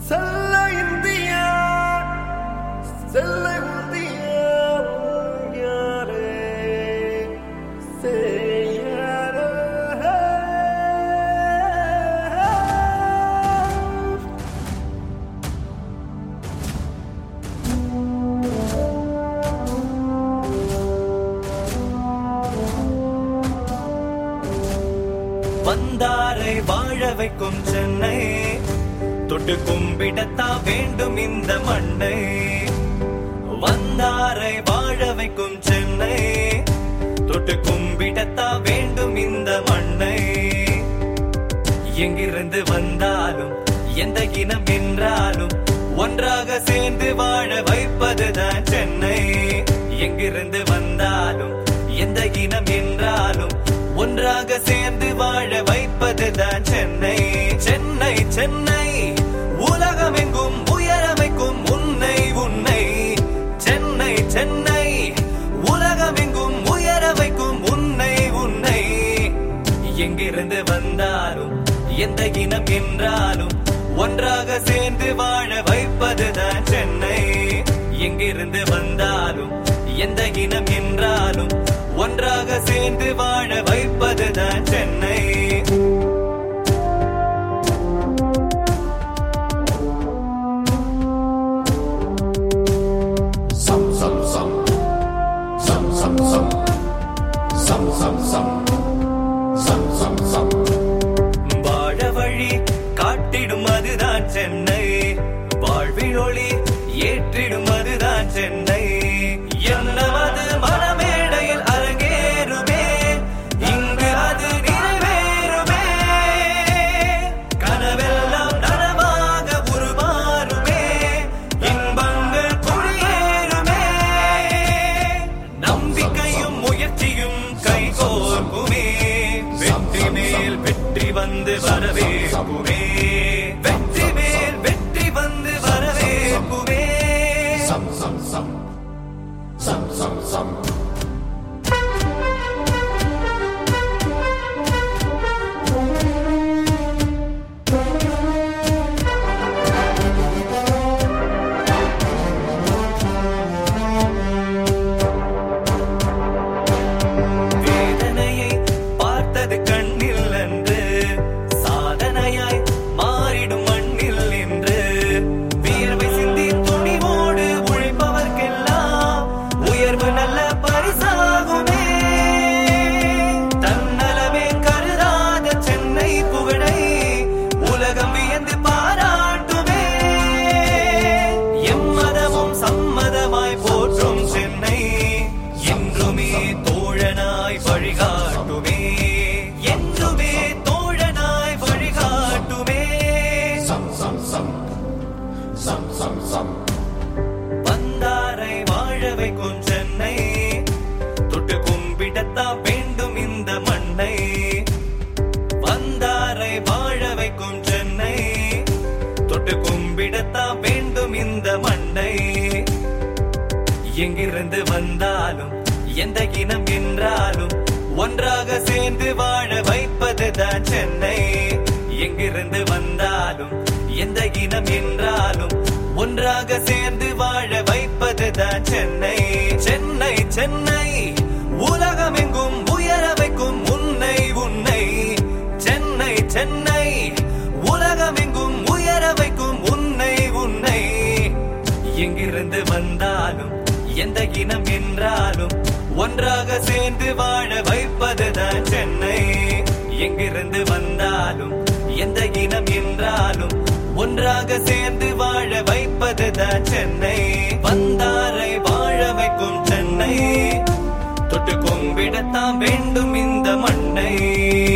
செல்ல இந்தியா செல்ல இந்தியா யாரே செய்யாரே வந்தாரை வாழ வைக்கும் சென்னை தொட்டு கும்பிடத்தா வேண்டும் இந்த மண்ணை வந்தாரை வாழ வைக்கும் சென்னை தொட்டு கும்பிடத்தா வேண்டும் இந்த மண்ணை எங்கிருந்து வந்தாலும் எந்த இனம் என்றாலும் ஒன்றாக சேர்ந்து வாழ வைப்பதுதான் சென்னை எங்கிருந்து வந்தாலும் எந்த இனம் என்றாலும் ஒன்றாக சேர்ந்து வாழ வைப்பதுதான் சென்னை சென்னை சென்னை உலகமெங்கும் உயரமைக்கும் உன்னை உன்னை சென்னை சென்னை உலகமெங்கும் உயர வைக்கும் உன்னை உன்னை எங்கிருந்து வந்தாலும் எந்த இனம் என்றாலும் ஒன்றாக சேர்ந்து வாழ வைப்பதுதான் சென்னை எங்கிருந்து வந்தாலும் எந்த இனம் என்றாலும் ஒன்றாக சேர்ந்து வாழ வைப்பதுதான் Chennai Some, some, some. Some, some, some. Some, some, some. Some, some, some. வாழ வழி காட்டிடும் அதுதான் சென்னை வாழ்வில் ஒளி ஏற்றிடும் அதுதான் சென்னை என்னவது மனமேடையில் அரங்கேறுமே இங்கு அது நிறைவேறுமே கனவெல்லாம் நனவாக உருமாறுமே இன்பங்கள் குடியேறுமே நம்பிக்கையும் முயற்சியும் கைகோர்க்குமே வெற்றி மேல் வெற்றி வந்து வரவேற்குமே வெற்றி மேல் வெற்றி வந்து வரவேற்குமே Some, some, some. Some, some, some. வேதனையை பார்த்தது கண்ணில் என்று சாதனையாய் மாறிடும் மண்ணில் என்று வியர்வை சிந்தி துணிவோடு உழைப்பவர்க்கெல்லாம் உயர்வு நல்ல பரிசாகுமே தன்னலமே கருதாத சென்னை புகழை உலகம் வியந்து பாராட்டுமே எம்மதமும் சம்மதமாய் போற்றும் சென்னை என்றுமே தோழனாய் வழிகாட்டுமே என்றுமே தோழனாய் வழிகாட்டுமே Some, some, some. Some, some, some. வந்தாரை வாழ வைக்கும் சென்னை தொட்டு கும்பிடத்தான் வேண்டும் இந்த மண்ணை வந்தாரை வாழ வைக்கும் சென்னை தொட்டு கும்பிடத்தான் வேண்டும் இந்த மண்ணை எங்கிருந்து வந்தாலும் எந்த இனம் என்றாலும் ஒன்றாக சேர்ந்து வாழ வைப்பதுதான் சென்னை எங்கிருந்து வந்தாலும் எந்த இனம் என்றாலும் ஒன்றாக சேர்ந்து வாழ வைப்பதுதான் சென்னை சென்னை சென்னை உலகமெங்கும் உயர வைக்கும் உன்னை உன்னை சென்னை சென்னை உலகமெங்கும் உயர வைக்கும் உன்னை உன்னை எங்கிருந்து வந்தாலும் எந்த இனம் என்றாலும் ஒன்றாக சேர்ந்து வாழ வைப்பதுதான் சென்னை எங்கிருந்து வந்தாலும் எந்த இனம் என்றாலும் ஒன்றாக சேர்ந்து வாழ வைப்பதுதான் சென்னை வந்தாரை வாழ வைக்கும் சென்னை தொட்டு கும்பிடத்தான் வேண்டும் இந்த மண்ணை